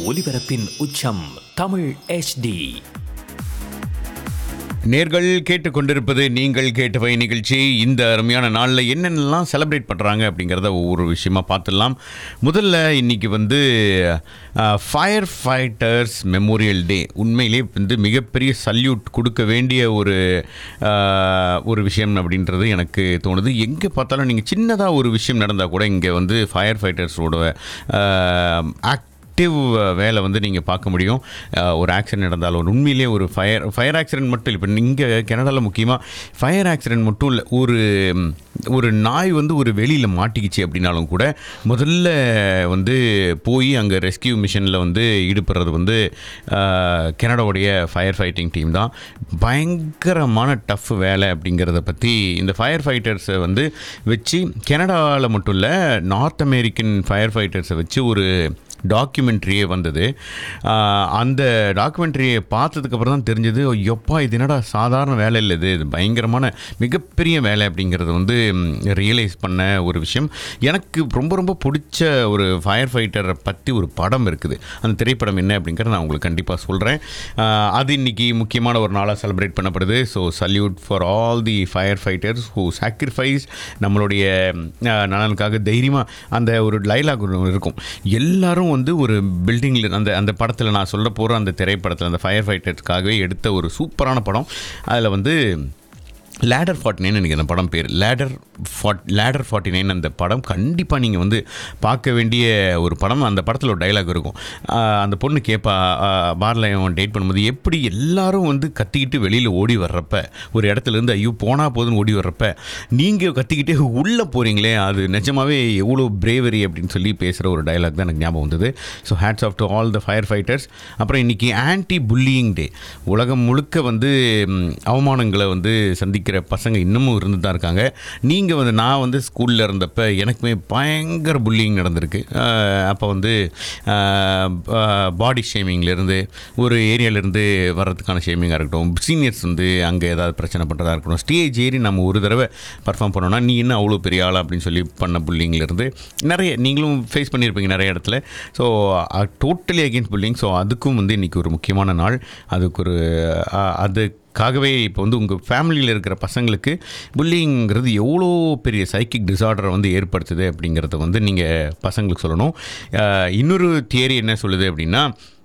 ஒலிபரப்பின் உச்சம் தமிழ் HD நேர்கள் கேட்டுக்கொண்டிருப்பது நீங்கள் கேட்டவை நிகழ்ச்சி இந்த அருமையான நாளில் என்னென்னலாம் செலிப்ரேட் பண்ணுறாங்க அப்படிங்கிறத ஒவ்வொரு விஷயமா பார்த்துடலாம் முதல்ல இன்னைக்கு வந்து ஃபயர் ஃபைட்டர்ஸ் மெமோரியல் டே உண்மையிலே வந்து மிகப்பெரிய சல்யூட் கொடுக்க வேண்டிய ஒரு அஹ், ஒரு விஷயம் அப்படின்றது எனக்கு தோணுது எங்கே பார்த்தாலும் நீங்கள் சின்னதாக ஒரு விஷயம் நடந்தால் கூட இங்கே வந்து ஃபயர் ஃபைட்டர்ஸோட ஆக்ட் ஆக்டிவ் வேலை வந்து நீங்கள் பார்க்க முடியும் அஹ், ஒரு ஆக்சிடென்ட் நடந்தாலும் உண்மையிலேயே ஒரு ஃபயர் ஃபயர் ஆக்சிடென்ட் மட்டும் இல்லை இப்போ இங்கே கனடாவில் முக்கியமாக ஃபயர் ஆக்சிடென்ட் மட்டும் இல்லை ஒரு ம், ஒரு நாய் வந்து ஒரு வெளியில் மாட்டிக்கிச்சு அப்படின்னாலும் கூட முதல்ல வந்து போய் அங்கே ரெஸ்கியூ மிஷனில் வந்து ஈடுபடுறது வந்து அஹ், கனடாவுடைய ஃபயர் ஃபைட்டிங் டீம் தான் பயங்கரமான டஃப் வேலை அப்படிங்கிறத பற்றி இந்த ஃபயர் ஃபைட்டர்ஸை வந்து வச்சு கனடாவில் மட்டும் இல்லை நார்த் அமெரிக்கன் ஃபயர் ஃபைட்டர்ஸை வச்சு ஒரு டாக்குமெண்ட்ரியே வந்தது ஆஹ் அந்த டாக்குமெண்ட்ரியை பார்த்ததுக்கப்புறம் தான் தெரிஞ்சது எப்பா இது என்னடா சாதாரண வேலை இல்லை இது இது பயங்கரமான மிகப்பெரிய வேலை அப்படிங்கிறது வந்து ரியலைஸ் பண்ண ஒரு விஷயம் எனக்கு ரொம்ப ரொம்ப பிடிச்ச ஒரு ஃபயர் ஃபைட்டரை பற்றி ஒரு படம் இருக்குது அந்த திரைப்படம் என்ன அப்படிங்கிறத நான் உங்களுக்கு கண்டிப்பாக சொல்கிறேன் அது இன்னைக்கு முக்கியமான ஒரு நாளாக செலிப்ரேட் பண்ணப்படுது so salute for all the firefighters who sacrifice நம்மளுடைய ஆஹ், நலனுக்காக தைரியமாக அந்த ஒரு டைலாக் இருக்கும் எல்லாரும் வந்து ஒரு பில்டிங்கில் அந்த அந்த படத்தில் நான் சொல்ல போகிற அந்த திரைப்படத்தில் அந்த ஃபயர் ஃபைட்டர்ஸ்க்காகவே எடுத்த ஒரு சூப்பரான படம் அதில் வந்து லேடர் ஃபார்ட்டி நைன் எனக்கு அந்த படம் பேர் ladder forty ladder forty nine அந்த படம் கண்டிப்பாக நீங்கள் வந்து பார்க்க வேண்டிய ஒரு படம் அந்த படத்தில் ஒரு டைலாக் இருக்கும் ஆஹ் அந்த பொண்ணு கேட்பா பாரில் அவன் டேட் பண்ணும்போது எப்படி எல்லாரும் வந்து கத்திக்கிட்டு வெளியில் ஓடி வர்றப்ப ஒரு இடத்துலேருந்து ஐயோ போனால் போதுன்னு ஓடி வர்றப்ப நீங்கள் கத்திக்கிட்டே உள்ளே போகிறீங்களே அது நிஜமாவே எவ்வளோ பிரேவரி அப்படின்னு சொல்லி பேசுகிற ஒரு டைலாக் தான் எனக்கு ஞாபகம் வந்தது so hats off to all the firefighters அப்புறம் இன்றைக்கி ஆன்டி புல்லியிங் டே உலகம் முழுக்க வந்து ம், அவமானங்களை வந்து சந்திக்கிற பசங்க இன்னமும் இருந்து தான் இருக்காங்க நீங்கள் வந்து நான் வந்து ஸ்கூலில் இருந்தப்ப எனக்குமே பயங்கர புல்லிங் நடந்திருக்கு அப்போ வந்து பாடி ஷேமிங்லேருந்து ஒரு ஏரியாவிலேருந்து வர்றதுக்கான ஷேமிங்காக இருக்கட்டும் சீனியர்ஸ் வந்து அங்கே ஏதாவது பிரச்சனை பண்ணுறதா இருக்கட்டும் ஸ்டேஜ் ஏறி நம்ம ஒரு தடவை பர்ஃபார்ம் பண்ணோன்னா நீ என்ன அவ்வளோ பெரிய ஆளா அப்படின்னு சொல்லி பண்ண புல்லிங்லேருந்து நிறைய நீங்களும் ஃபேஸ் பண்ணியிருப்பீங்க நிறைய இடத்துல so totally against bullying so அதுக்கும் வந்து இன்றைக்கி ஒரு முக்கியமான நாள் அதுக்கு ஒரு அஹ், அதுக்காகவே இப்போ வந்து உங்கள் ஃபேமிலியில் இருக்கிற பசங்களுக்கு புல்லிங்கிறது எவ்வளோ பெரிய சைக்கிக் டிசார்டரை வந்து ஏற்படுத்துது அப்படிங்கிறத வந்து நீங்கள் பசங்களுக்கு சொல்லணும் அஹ், இன்னொரு தியரி என்ன சொல்லுது அப்படின்னா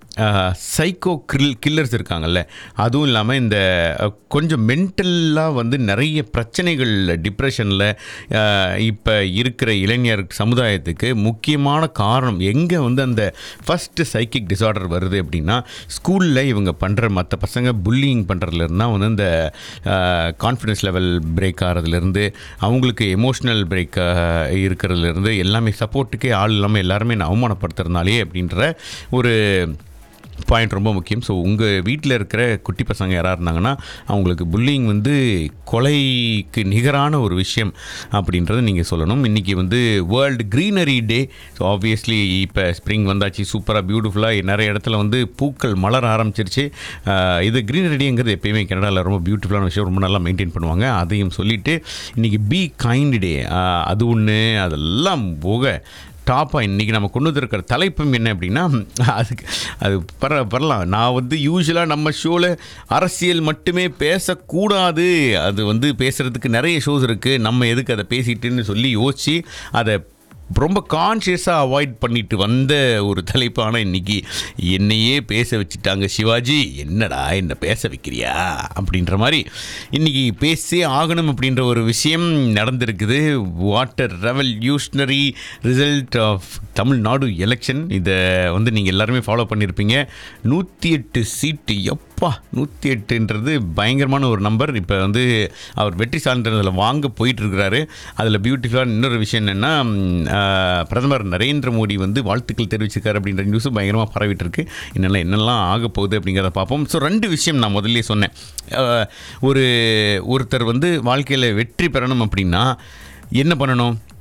சைக்கோ கில் கில்லர்ஸ் இருக்காங்கல்ல அதுவும் இல்லாமல் இந்த அஹ், கொஞ்சம் மென்டலாக வந்து நிறைய பிரச்சனைகள் டிப்ரெஷனில் இப்போ இருக்கிற இளைஞர் சமுதாயத்துக்கு முக்கியமான காரணம் எங்கே வந்து அந்த ஃபஸ்ட்டு சைக்கிக் டிசார்டர் வருது அப்படின்னா ஸ்கூலில் இவங்க பண்ணுற மற்ற பசங்க புல்லிங் பண்ணுறதுலேருந்து தான் வந்து இந்த கான்ஃபிடன்ஸ் லெவல் பிரேக் ஆகிறதுலேருந்து அவங்களுக்கு எமோஷ்னல் பிரேக் இருக்கிறதுலேருந்து எல்லாமே சப்போர்ட்டுக்கே ஆள் இல்லாமல் எல்லாருமே நான் அவமானப்படுத்துறதுனாலே அப்படின்ற ஒரு பாயிண்ட் ரொம்ப முக்கியம் ஸோ உங்கள் வீட்டில் இருக்கிற குட்டி பசங்க யாராக இருந்தாங்கன்னா அவங்களுக்கு புல்லிங் வந்து கொலைக்கு நிகரான ஒரு விஷயம் அப்படின்றத நீங்கள் சொல்லணும் இன்றைக்கி வந்து world greenery day so obviously இப்போ ஸ்ப்ரிங் வந்தாச்சு சூப்பராக பியூட்டிஃபுல்லாக நிறைய இடத்துல வந்து பூக்கள் மலர ஆரம்பிச்சிருச்சு ஆஹ் இது க்ரீனரி டேங்கிறது எப்பயுமே கனடாவில் ரொம்ப பியூட்டிஃபுல்லான விஷயம் ரொம்ப நல்லா மெயின்டைன் பண்ணுவாங்க அதையும் சொல்லிவிட்டு இன்றைக்கி பி கைண்ட் டே அது ஒன்று அதெல்லாம் போக டாப்பாக இன்றைக்கி நம்ம கொண்டு வந்திருக்கிற தலைப்பும் என்ன அப்படின்னா அதுக்கு அது பர பரலாம் நான் வந்து யூஸ்வலாக நம்ம ஷோவில் அரசியல் மட்டுமே பேசக்கூடாது அது வந்து பேசுகிறதுக்கு நிறைய ஷோஸ் இருக்குது நம்ம எதுக்கு அதை பேசிட்டுன்னு சொல்லி யோசித்து அதை ரொம்ப கான்ஷியஸாக அவாய்ட் பண்ணிட்டு வந்த ஒரு தலைப்பு ஆனால் இன்னைக்கு என்னையே பேச வச்சுட்டாங்க சிவாஜி என்னடா என்ன பேச வைக்கிறியா அப்படின்ற மாதிரி இன்னைக்கு பேசே ஆகணும் அப்படின்ற ஒரு விஷயம் நடந்திருக்குது what a revolutionary result of Tamil Nadu election இதை வந்து நீங்கள் எல்லாருமே ஃபாலோ பண்ணியிருப்பீங்க நூற்றி எட்டு சீட்டு எப்பா நூற்றி எட்டுன்றது பயங்கரமான ஒரு நம்பர் இப்போ வந்து அவர் வெற்றி சான்றிதழில் வாங்க போயிட்டு இருக்கிறாரு அதில் பியூட்டிஃபுல்லான இன்னொரு விஷயம் என்னென்னா பிரதமர் நரேந்திர மோடி வந்து வாழ்த்துக்கள் தெரிவிச்சிருக்காரு அப்படின்ற நியூஸும் பயங்கரமாக பரவிட்டு இருக்கு என்னெல்லாம் என்னெல்லாம் ஆக போகுது அப்படிங்கிறத பார்ப்போம் ஸோ ரெண்டு விஷயம் நான் முதல்ல சொன்னேன் அஹ், ஒரு ஒருத்தர் வந்து வாழ்க்கையில் வெற்றி பெறணும் அப்படின்னா என்ன பண்ணணும்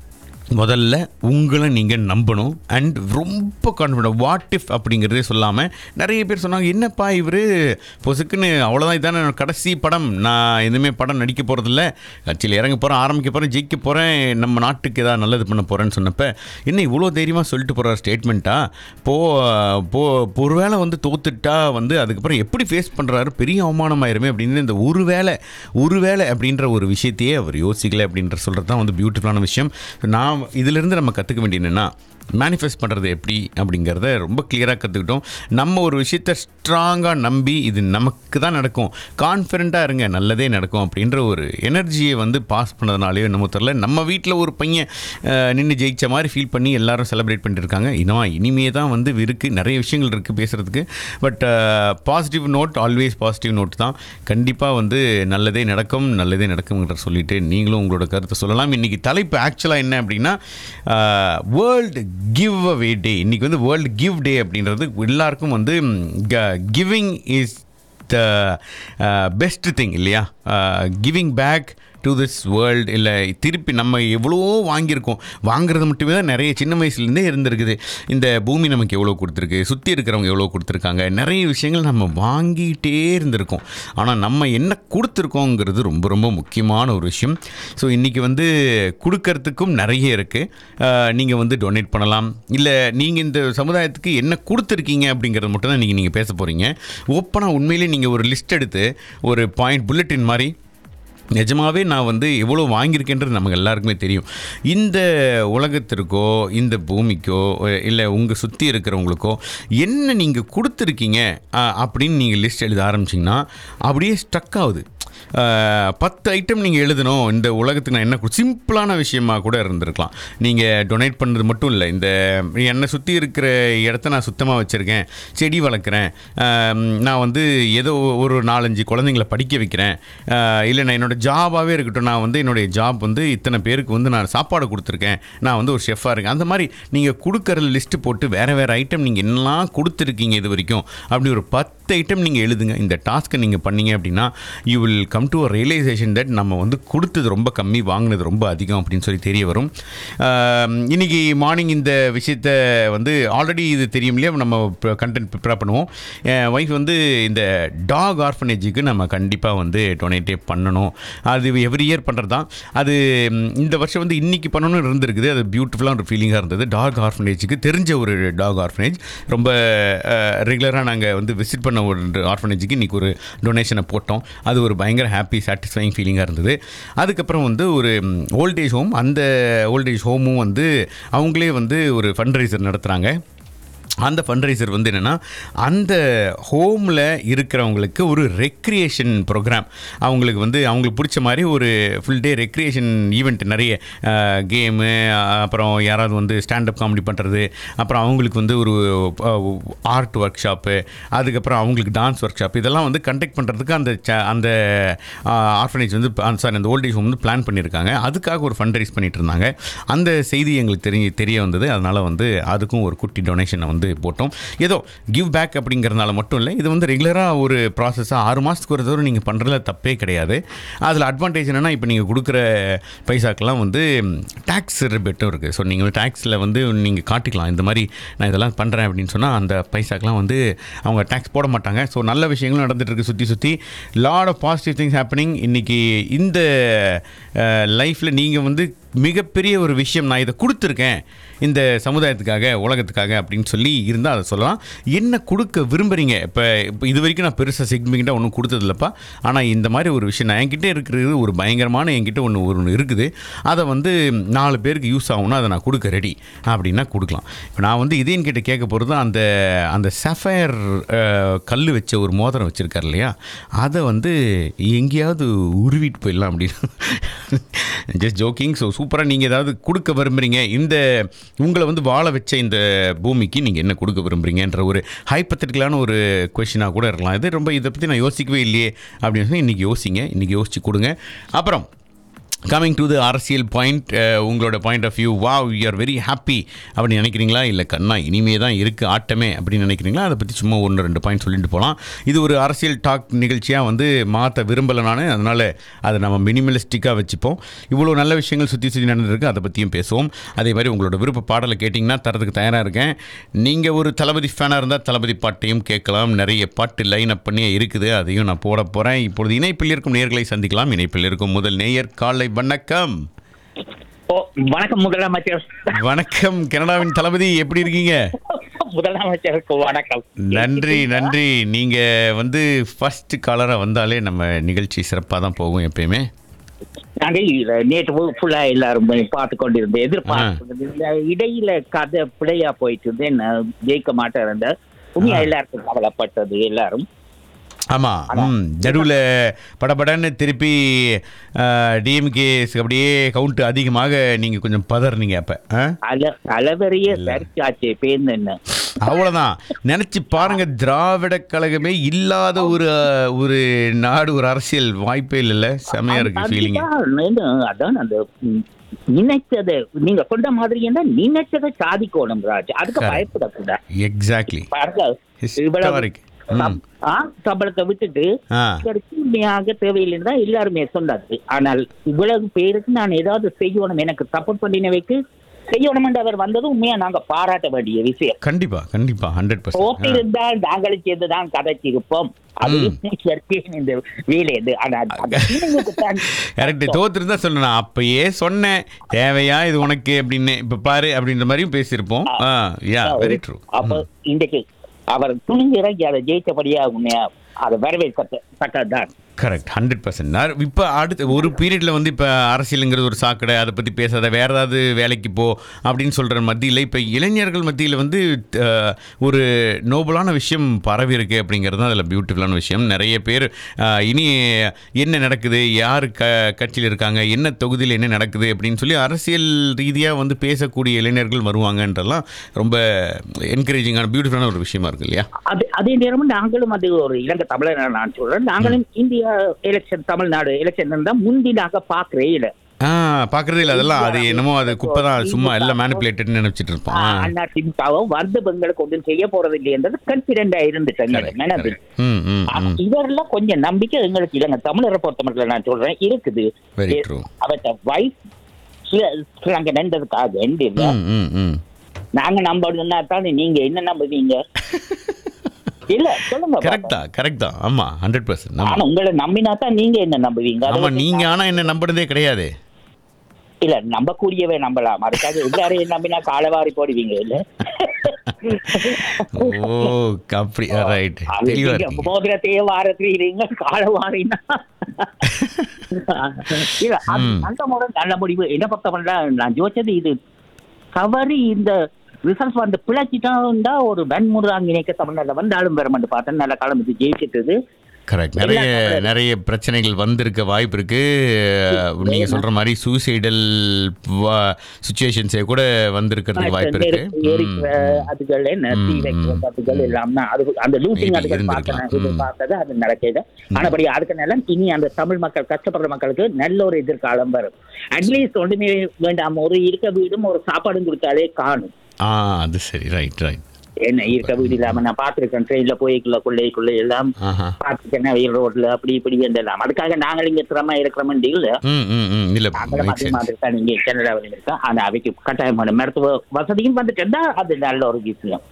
முதல்ல உங்களை நீங்கள் நம்பணும் அண்ட் ரொம்ப கான்ஃபிடென்ட் வாட் இஃப் அப்படிங்கிறதே சொல்லாமல் நிறைய பேர் சொன்னாங்க என்னப்பா இவர் பொசுக்குன்னு அவ்வளோதான் இதானே என்னோட கடைசி படம் நான் எதுவுமே படம் நடிக்க போகிறதில்ல கட்சியில் இறங்க போகிறேன் ஆரம்பிக்க போகிறேன் ஜெயிக்க போகிறேன் நம்ம நாட்டுக்கு ஏதாவது நல்லது பண்ண போகிறேன்னு சொன்னப்ப என்ன இவ்வளோ தைரியமாக சொல்லிட்டு போகிற ஸ்டேட்மெண்ட்டா போ போ ஒருவேளை வந்து தோத்துட்டா வந்து அதுக்கப்புறம் எப்படி ஃபேஸ் பண்ணுறாரு பெரிய அவமானமாயிருமே அப்படின்னு இந்த ஒருவேளை ஒருவேளை அப்படின்ற ஒரு விஷயத்தையே அவர் யோசிக்கல அப்படின்ற சொல்கிறது தான் வந்து பியூட்டிஃபுல்லான விஷயம் நான் இதிலிருந்து நம்ம கற்றுக்க வேண்டியது என்னென்னா மேனிஃபெஸ்ட் பண்ணுறது எப்படி அப்படிங்கிறத ரொம்ப கிளியராக கற்றுக்கிட்டோம் நம்ம ஒரு விஷயத்த ஸ்ட்ராங்காக நம்பி இது நமக்கு தான் நடக்கும் கான்ஃபிடண்ட்டாக இருங்க நல்லதே நடக்கும் அப்படின்ற ஒரு எனர்ஜியை வந்து பாஸ் பண்ணதுனாலேயோ நம்ம தெரில நம்ம வீட்டில் ஒரு பையன் நின்று ஜெயிச்ச மாதிரி ஃபீல் பண்ணி எல்லாரும் செலிப்ரேட் பண்ணிட்டு இருக்காங்க இன்னும் இனிமே தான் வந்து இருக்குது நிறைய விஷயங்கள் இருக்குது பேசுகிறதுக்கு but positive note always positive note தான் கண்டிப்பாக வந்து நல்லதே நடக்கும் நல்லதே நடக்கும்ங்கிற சொல்லிட்டு நீங்களும் உங்களோட கருத்தை சொல்லலாம் இன்றைக்கி தலைப்பு ஆக்சுவலாக என்ன அப்படின்னா வேர்ல்டு கிவ் அவே டே இன்றைக்கி வந்து வேர்ல்டு கிவ் டே அப்படின்றது எல்லாருக்கும் வந்து giving is the best thing இல்லையா giving back to this world இல்லை திருப்பி நம்ம எவ்வளோ வாங்கியிருக்கோம் வாங்குறது மட்டுமே தான் நிறைய சின்ன வயசுலேருந்தே இருந்திருக்குது இந்த பூமி நமக்கு எவ்வளோ கொடுத்துருக்கு சுற்றி இருக்கிறவங்க எவ்வளோ கொடுத்துருக்காங்க நிறைய விஷயங்கள் நம்ம வாங்கிட்டே இருந்திருக்கோம் ஆனால் நம்ம என்ன கொடுத்துருக்கோங்கிறது ரொம்ப ரொம்ப முக்கியமான ஒரு விஷயம் ஸோ இன்றைக்கி வந்து கொடுக்கறதுக்கும் நிறைய இருக்குது நீங்கள் வந்து டொனேட் பண்ணலாம் இல்லை நீங்கள் இந்த சமுதாயத்துக்கு என்ன கொடுத்துருக்கீங்க அப்படிங்கிறது மட்டும் தான் இன்றைக்கி நீங்கள் பேச போகிறீங்க ஓப்பனாக உண்மையிலே நீங்கள் ஒரு லிஸ்ட் எடுத்து ஒரு பாயிண்ட் புல்லட்டின் மாதிரி நிஜமாகவே நான் வந்து எவ்வளோ வாங்கியிருக்கேன்றது நமக்கு எல்லாருக்குமே தெரியும் இந்த உலகத்திற்கோ இந்த பூமிக்கோ இல்லை உங்கள் சுற்றி இருக்கிறவங்களுக்கோ என்ன நீங்கள் கொடுத்துருக்கீங்க அஹ், அப்படின்னு நீங்கள் லிஸ்ட் எழுத ஆரம்பிச்சிங்கன்னா அப்படியே ஸ்ட்ரக் ஆகுது அஹ், பத்து ஐட்டம் நீங்கள் எழுதணும் இந்த உலகத்துக்கு நான் என்ன கொடு- சிம்பிளான விஷயமா கூட இருந்திருக்கலாம் நீங்கள் டொனேட் பண்ணுறது மட்டும் இல்லை இந்த என்னை சுற்றி இருக்கிற இடத்த நான் சுத்தமாக வச்சுருக்கேன் செடி வளர்க்குறேன் அஹ், நான் வந்து ஏதோ ஒரு நாலஞ்சு குழந்தைங்கள படிக்க வைக்கிறேன் அஹ், இல்லை நான் என்னோட ஜாபாகவே இருக்கட்டும் நான் வந்து என்னுடைய ஜாப் வந்து இத்தனை பேருக்கு வந்து நான் சாப்பாடு கொடுத்துருக்கேன் நான் வந்து ஒரு ஷெஃபாக இருக்கேன் அந்த மாதிரி நீங்கள் கொடுக்குற லிஸ்ட்டு போட்டு வேறு வேறு ஐட்டம் நீங்கள் என்னெல்லாம் கொடுத்துருக்கீங்க இது வரைக்கும் அப்படி ஒரு பத்து ஐட்டம் நீங்கள் எழுதுங்க இந்த டாஸ்க்கை நீங்கள் பண்ணீங்க அப்படின்னா you will come to a realisation that நம்ம வந்து கொடுத்தது ரொம்ப கம்மி வாங்கினது ரொம்ப அதிகம் அப்படின்னு சொல்லி தெரிய வரும் ஆம், இன்னைக்கு மார்னிங் இந்த விஷயத்த வந்து ஆல்ரெடி இது தெரியும் இல்லையா நம்ம கண்டென்ட் ப்ரிப்பேர் பண்ணுவோம் என் ஒய்ஃப் வந்து இந்த டாக் ஆர்ஃபனேஜுக்கு நம்ம கண்டிப்பாக வந்து டொனேட்டே பண்ணணும் அது எவ்ரி இயர் பண்ணுறது தான் அது ம், இந்த வருஷம் வந்து இன்னைக்கு பண்ணணும்னு இருந்திருக்குது அது பியூட்டிஃபுல்லான ஒரு ஃபீலிங்காக இருந்தது டாக் ஆர்ஃபனேஜுக்கு தெரிஞ்ச ஒரு டாக் ஆர்ஃபனேஜ் ரொம்ப ரெகுலராக நாங்கள் வந்து விசிட் பண்ண ஒரு ஆர்ஃபனேஜுக்கு இன்றைக்கி ஒரு டொனேஷனை போட்டோம் அது ஒரு பயங்கர ஹாப்பி சாட்டிஸ்ஃபைங் ஃபீலிங்காக இருந்தது அதுக்கப்புறம் வந்து ஒரு ஓல்டேஜ் ஹோம் அந்த ஓல்டேஜ் ஹோமும் வந்து அவங்களே வந்து ஒரு ஃபண்ட்ரைசர் நடத்துகிறாங்க அந்த ஃபண்ட்ரைசர் வந்து என்னென்னா அந்த ஹோமில் இருக்கிறவங்களுக்கு ஒரு ரெக்ரியேஷன் ப்ரோக்ராம் அவங்களுக்கு வந்து அவங்களுக்கு பிடிச்ச மாதிரி ஒரு ஃபுல் டே ரெக்ரியேஷன் ஈவெண்ட் நிறைய கேமு அப்புறம் யாராவது வந்து ஸ்டாண்டப் காமெடி பண்ணுறது அப்புறம் அவங்களுக்கு வந்து ஒரு ஆர்ட் ஒர்க் ஷாப்பு அதுக்கப்புறம் அவங்களுக்கு டான்ஸ் ஒர்க் ஷாப் இதெல்லாம் வந்து கண்டக்ட் பண்ணுறதுக்கு அந்த ச- அந்த ஆர்ஃபனேஜ் வந்து சாரி அந்த ஓல்டேஜ் ஹோம் வந்து பிளான் பண்ணியிருக்காங்க அதுக்காக ஒரு ஃபண்ட் ரைஸ் பண்ணிட்டு இருந்தாங்க அந்த செய்தி எங்களுக்கு தெரிய தெரிய வந்தது அதனால் வந்து அதுக்கும் ஒரு குட்டி டொனேஷனை வந்து போட்டோம் ஏதோ கிவ் பேக் அப்படிங்கிறதுனால மட்டும் இல்லை இது வந்து ரெகுலராக ஒரு ப்ராசஸாக ஆறு மாதத்துக்கு ஒரு தடவை நீங்கள் பண்ணுறதுல தப்பே கிடையாது அதில் அட்வான்டேஜ் என்னென்னா இப்போ நீங்கள் கொடுக்குற பைசாக்கெல்லாம் வந்து டேக்ஸ் ரிபேட்டும் இருக்குது ஸோ நீங்கள் டேக்ஸில் வந்து நீங்கள் காட்டிக்கலாம் இந்த மாதிரி நான் இதெல்லாம் பண்ணுறேன் அப்படின்னு சொன்னால் அந்த பைசாக்கெலாம் வந்து அவங்க டேக்ஸ் போட மாட்டாங்க ஸோ நல்ல விஷயங்களும் நடந்துட்டு இருக்கு சுற்றி சுற்றி lot of positive things happening இன்றைக்கி இந்த லைஃப்பில் நீங்கள் வந்து மிகப்பெரிய ஒரு விஷயம் நான் இதை கொடுத்துருக்கேன் இந்த சமுதாயத்துக்காக உலகத்துக்காக அப்படின்னு சொல்லி இருந்தால் அதை சொல்லலாம் என்ன கொடுக்க விரும்புகிறீங்க இப்போ இப்போ இது வரைக்கும் நான் பெருசாக சிக்னிஃபிகண்ட்டாக ஒன்றும் கொடுத்ததில்லப்பா ஆனால் இந்த மாதிரி ஒரு விஷயம் நான் என்கிட்ட இருக்கிறது ஒரு பயங்கரமான என்கிட்ட ஒன்று ஒன்று இருக்குது அதை வந்து நாலு பேருக்கு யூஸ் ஆகும்னா அதை நான் கொடுக்க ரெடி அப்படின்னா கொடுக்கலாம் இப்போ நான் வந்து இதே என்கிட்ட கேட்க போகிறது அந்த அந்த சஃபயர் கல் வச்ச ஒரு மோதிரம் வச்சுருக்கார் இல்லையா அதை வந்து எங்கேயாவது உருவிட்டு போயிடலாம் அப்படின்னு ஜஸ்ட் ஜோக்கிங் ஸோ சூப்பராக நீங்கள் ஏதாவது கொடுக்க விரும்புகிறீங்க இந்த உங்களை வந்து வாழ வச்ச இந்த பூமிக்கு நீங்கள் என்ன கொடுக்க விரும்புகிறீங்கன்ற ஒரு ஹைப்பத்தட்டிக்கலான ஒரு கொஷினாக கூட இருக்கலாம் இது ரொம்ப இதை பற்றி நான் யோசிக்கவே இல்லையே அப்படின்னு சொல்லி இன்றைக்கி யோசிங்க இன்றைக்கி யோசிச்சு கொடுங்க அப்புறம் கமிங் டு த அரசியல் பாயிண்ட் உங்களோட பாயிண்ட் ஆஃப் வியூ வா யூ ஆர் வெரி ஹாப்பி அப்படின்னு நினைக்கிறீங்களா இல்லை கண்ணா இனிமே தான் இருக்குது ஆட்டமே அப்படின்னு நினைக்கிறீங்களா அதை பற்றி சும்மா ஒன்று ரெண்டு பாயிண்ட் சொல்லிட்டு போகலாம் இது ஒரு அரசியல் டாக் நிகழ்ச்சியாக வந்து மாற்ற விரும்பலை நான் அதனால் அதை நம்ம மினிமலிஸ்டிக்காக வச்சுப்போம் இவ்வளோ நல்ல விஷயங்கள் சுற்றி சுற்றி நடந்திருக்கு அதை பற்றியும் பேசுவோம் அதே மாதிரி உங்களோட விருப்ப பாடலை கேட்டிங்கன்னா தரதுக்கு தயாராக இருக்கேன் நீங்கள் ஒரு தளபதி ஃபேனாக இருந்தால் தளபதி பாட்டையும் கேட்கலாம் நிறைய பாட்டு லைன் அப் பண்ணியே இருக்குது அதையும் நான் போட போகிறேன் இப்பொழுது இணைப்பில் இருக்கும் நேர்களை சந்திக்கலாம் இணைப்பில் இருக்கும் முதல் நேயர் காலை வணக்கம் ஓ வணக்கம் முதலமைச்சர் வணக்கம் கனடாவின் தளபதி எப்படி இருக்கீங்க முதலமைச்சருக்கு வணக்கம் நன்றி நன்றி நீங்கள் வந்து ஃபர்ஸ்ட் காலராக வந்தாலே நம்ம நிகழ்ச்சி சிறப்பாக தான் போகும் எப்பயுமே நாங்கள் இ- நேற்று ஃபுல்லா எல்லாரும் போய் பார்த்து கொண்டிருந்தேன் எதிர்பார்த்து இந்த இடையில கதை பிழையா போயிட்டு இருந்தேன் நான் ஜெயிக்க மாட்டேன் இருந்தேன் உண்மையா எல்லாருக்கும் கவலைப்பட்டது எல்லாரும் ஆமாம் ம் நடுவில் படபடன்னு திருப்பி டிஎம்கே அப்படியே கவுண்ட் அதிகமாக நீங்கள் கொஞ்சம் பதறினீங்க அப்போ ஆ அல அலவரிய சரிச்சாச்சே பேருந்து என்ன அவ்வளோதான் நினச்சி பாருங்க திராவிட கழகமே இல்லாத ஒரு ஒரு நாடு ஒரு அரசியல் வாய்ப்பே இல்லைல்ல செமையாக இருக்கு ஃபீலிங் அதுதான் என்ன, அதான் அந்த ம், நினைச்சதை நீங்க சொன்ன மாதிரி என்ன நினைச்சதை சாதிக்கணும் ராஜ் அதுக்கு Correct. பயப்படக்கூடாது எக்ஸாக்ட்லி பாருங்க இவ்வளவு ஹிஸ்டாரிக் ம் சம்- ஆ, சம்பளத்தை விட்டுட்டு ஆ இதற்கு உண்மையாக தேவையில்லைன்னு தான் எல்லாருமே சொன்னாரு ஆனால் இவ்வளவு பேருக்கு நான் ஏதாவது செய்யணும் எனக்கு சப்போர்ட் பண்ணினவைக்கு செய்யணும் என்று அவர் வந்தது உண்மையா நாங்க பாராட்ட வேண்டிய விஷயம் கண்டிப்பாக கண்டிப்பாக ஹண்ட்ரட் போட்டி பர்சன்ட் இருந்தால் நாங்களும் சேர்ந்து தான் கதைச்சிருப்போம் அது வரைக்கும் இந்த வேலை இது ஆனால் அந்த feeling-க்கு தான் கரெக்ட் தோத்துருந்தா சொல்லணும் அப்பயே சொன்னேன் தேவையா இது உனக்கு அப்படின்னு இப்ப பாரு அப்படின்ற மாதிரியும் பேசியிருப்போம் ஆ யா வெரி ட்ரூ அப்ப இன்றைக்கு அவர் துணிஞ்சு இறங்கி அதை ஜெயிச்சபடியா உண்மையா அதை வரவேற்கத்தக்கதான் கரெக்ட் ஹண்ட்ரட் பர்சன்ட் இப்போ அடுத்த ஒரு பீரியடில் வந்து இப்போ அரசியலுங்கிறது ஒரு சாக்கடை அதை பற்றி பேசாத வேற ஏதாவது வேலைக்கு போ அப்படின்னு சொல்கிற மத்தியில் இப்போ இளைஞர்கள் மத்தியில் வந்து அஹ், ஒரு நோபலான விஷயம் பரவி இருக்கு அப்படிங்கிறது தான் அதில் பியூட்டிஃபுல்லான விஷயம் நிறைய பேர் அஹ், இனி என்ன நடக்குது யார் க கட்சியில் இருக்காங்க என்ன தொகுதியில் என்ன நடக்குது அப்படின்னு சொல்லி அரசியல் ரீதியாக வந்து பேசக்கூடிய இளைஞர்கள் வருவாங்கன்றலாம் ரொம்ப என்கரேஜிங்கான பியூட்டிஃபுல்லான ஒரு விஷயமா இருக்கு இல்லையா அது அதே நேரமும் நாங்களும் அது ஒரு இலங்கை தமிழர் நான் சொல்றேன் நாங்களும் இந்தியா எலெக்ஷன் தமிழ்நாடு எலெக்ஷன் இருந்தா முந்தி நாங்க பாக்குறே இல்ல ஆ பார்க்குறதே இல்லை அதெல்லாம் அது என்னமோ அது குப்பை தான் சும்மா எல்லாம் மேனிப்புலேட்டட்னு நினச்சிட்டு இருப்போம் ஆ அண்ணா திமுகவும் வந்து பெண்களுக்கு ஒன்றும் செய்ய போறது இல்லைன்றது கான்பிடண்டா இருந்துட்டாங்க correct, மனதில் correct. ம் ம் ம் இவரெல்லாம் கொஞ்சம் நம்பிக்கை எங்களுக்கு இலங்கை தமிழரை பொறுத்த மட்டும் நான் சொல்றேன் இருக்குது Very true. அவற்ற வைஃப் ஸ்ரீலங்கை நின்றதுக்காக வேண்டி இல்ல ம் ம் ம் நாங்க நம்பணும்னா தானே நீங்க என்ன நம்புவீங்க இல்ல சொல்லுங்க கரெக்ட் பாப்போம். தான் கரெக்ட் தான் ஆமாம் ஹண்ட்ரட் பர்சன்ட் ஆமாம் ஆனா உங்களை நம்பினா தான் நீங்க என்ன நம்புவீங்க அதை ஆமாம் வந்து நீங்கள் ஆனால் என்ன நம்புறதே கிடையாது இல்ல நம்பக்கூடியவே நம்பலாம் அதுக்காக எல்லாரையும் நம்பினா காலவாரி போடுவீங்க இல்ல ஓ அப்படி ரைட் அது தெளிவாக நீங்க இருக்கீங்க மோதிரத்தையே வாரத்துறீங்க காலவாரினா இல்ல அது ம். அந்த முறை நல்ல முடிவு என்ன பொறுத்தவரை நான் யோசிச்சது இது தவறி இந்த ரிசல்ட் வந்து பிழைச்சிட்டா ஒரு வன்முறாங்க இணைக்க தமிழ்நாட்டில் வந்தாலும் பெறமாட்டு பார்த்தேன் நல்ல காலம் இது ஜெயிச்சிட்டது கரெக்ட் நிறைய நிறைய பிரச்சனைகள் வந்திருக்க வாய்ப்பு இருக்கு நீங்க சொல்ற மாதிரி சூசைடல் சுச்சுவேஷன்ஸே கூட வந்திருக்கிறதுக்கு வாய்ப்பு இருக்கு நெருப்பு எரிக்கிற ம், அதுகள் என்ன ம், தீ வைக்கிற ம், அதுகள் எல்லாம் தான் அது அந்த லூட்டிங் Maybe அதுகள் இருந்திருக்கலாம். பார்த்தேன் இது ம். பார்த்தது அது நடக்குது ஆனபடி அதுக்கு நல்ல இனி அந்த தமிழ் மக்கள் கஷ்டப்படுற மக்களுக்கு நல்ல ஒரு எதிர்காலம் வரும் அட்லீஸ்ட் ஒன்றுமே வேண்டாம் ஒரு இருக்க வீடும் ஒரு சாப்பாடும் கொடுத்தாலே காணும் ஆ அது சரி ரைட் ரைட் என்ன இருக்க வீடு இல்லாம நான் பார்த்திருக்கேன் ட்ரெயின்ல போய்க்குள்ள கொள்ளைக்குள்ள எல்லாம் ஆஹா பார்த்துருக்கேன் வெயில் ரோட்ல அப்படி இப்படி எல்லாம் அதுக்காக நாங்கள் இங்க திறமா இருக்கிறோம் இல்ல ம் ம் ம் இல்லை நாங்களும் மேக் அதே சென்ஸ் மாதிரி தான் இங்க கனடாவில் இருக்கோம் ஆனா அவைக்கு கட்டாயமான மருத்துவ வசதியும் வந்துட்டு இருந்தா அது நல்ல ஒரு விஷயம்